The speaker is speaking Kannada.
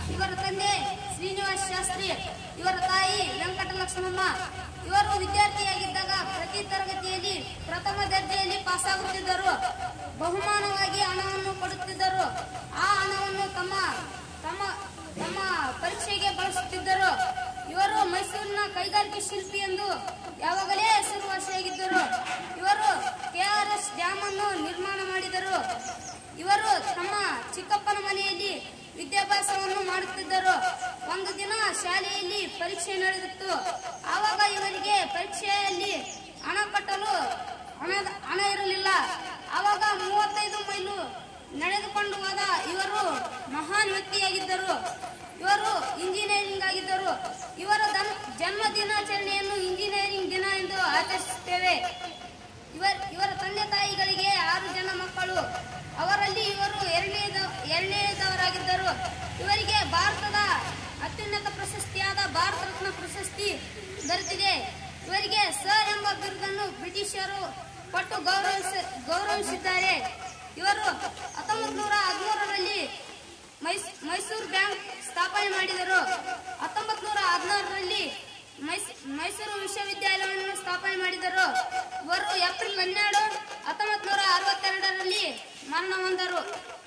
ಇವರ ತಂದೆ ಶ್ರೀನಿವಾಸ ಶಾಸ್ತ್ರಿ ಇವರ ತಾಯಿ ವೆಂಕಟಲಕ್ಷ್ಮಮ್ಮ ಇವರು ವಿದ್ಯಾರ್ಥಿಯಾಗಿದ್ದಾಗ ಪ್ರತಿ ತರಗತಿಯಲ್ಲಿ ಪ್ರಥಮ ದರ್ಜೆಯಲ್ಲಿ ಪಾಸಾಗುತ್ತಿದ್ದರು ಬಹುಮಾನವಾಗಿ ಹಣವನ್ನು ಕೊಡುತ್ತಿದ್ದರು ಆ ಹಣವನ್ನು ತಮ್ಮ ತಮ್ಮ ತಮ್ಮ ಪರೀಕ್ಷೆಗೆ ಬಳಸುತ್ತಿದ್ದರು ಇವರು ಮೈಸೂರಿನ ಕೈಗಾರಿಕೆ ಶಿಲ್ಪಿ ಎಂದು ಯಾವಾಗಲೇ ಹೆಸರುವಾಸಿಯಾಗಿದ್ದರು ಇವರು ಕೆಆರ್ಎಸ್ ಡ್ಯಾಮ್ ಅನ್ನು ನಿರ್ಮಾಣ ಮಾಡಿದರು ಇವರು ತಮ್ಮ ಚಿಕ್ಕಪ್ಪನ ಮನೆಯಲ್ಲಿ ವಿದ್ಯಾಭ್ಯಾಸವನ್ನು ಮಾಡುತ್ತಿದ್ದರು ಒಂದು ದಿನ ಶಾಲೆಯಲ್ಲಿ ಪರೀಕ್ಷೆ ನಡೆದಿತ್ತು ಆವಾಗ ಇವರಿಗೆ ಪರೀಕ್ಷೆಯಲ್ಲಿ ಹಣ ಕಟ್ಟಲು ಹಣ ಹಣ ಇರಲಿಲ್ಲ ಆವಾಗ ಮೂವತ್ತೈದು ಮೈಲು ನಡೆದುಕೊಂಡು ಹೋದ ಇವರು ಮಹಾನ್ ವ್ಯಕ್ತಿಯಾಗಿದ್ದರು ಇವರು ಇಂಜಿನಿಯರಿಂಗ್ ಆಗಿದ್ದರು ಇವರ ದನ್- ಜನ್ಮ ದಿನಾಚರಣೆಯನ್ನು ಇಂಜಿನಿಯರಿಂಗ್ ದಿನ ಎಂದು ಆಚರಿಸುತ್ತೇವೆ ಇವರ ಇವರ ತಂದೆ ತಾಯಿಗಳಿಗೆ ಆರು ಜನ ಮಕ್ಕಳು ಅವರಲ್ಲಿ ಇವರು ಎರಡನೇದ ಎರಡನೇದವರಾಗಿದ್ದರು ಇವರಿಗೆ ಭಾರತದ ಅತ್ಯುನ್ನತ ಪ್ರಶಸ್ತಿಯಾದ ಭಾರತ ರತ್ನ ಪ್ರಶಸ್ತಿ ದೊರೆತಿದೆ ಇವರಿಗೆ ಸರ್ ಎಂಬ ಬಿರುದನ್ನು ಬ್ರಿಟಿಷರು ಕೊಟ್ಟು ಗೌರವಿಸ ಗೌರವಿಸಿದ್ದಾರೆ ಇವರು ಹತ್ತೊಂಬತ್ತು ನೂರ ಹದಿಮೂರರಲ್ಲಿ ಮೈಸ್ ಮೈಸೂರು ಬ್ಯಾಂಕ್ ಸ್ಥಾಪನೆ ಮಾಡಿದರು ಹತ್ತೊಂಬತ್ತು ನೂರ ಹದಿನಾರರಲ್ಲಿ ಮೈಸೂರು ವಿಶ್ವವಿದ್ಯಾಲಯವನ್ನು ಸ್ಥಾಪನೆ ಮಾಡಿದರು ಇವರು ಏಪ್ರಿಲ್ ಹನ್ನೆರಡು ಹತ್ತೊಂಬತ್ತು ನೂರ ಅರವತ್ತೆರಡರಲ್ಲಿ ಮರಣ ಹೊಂದರು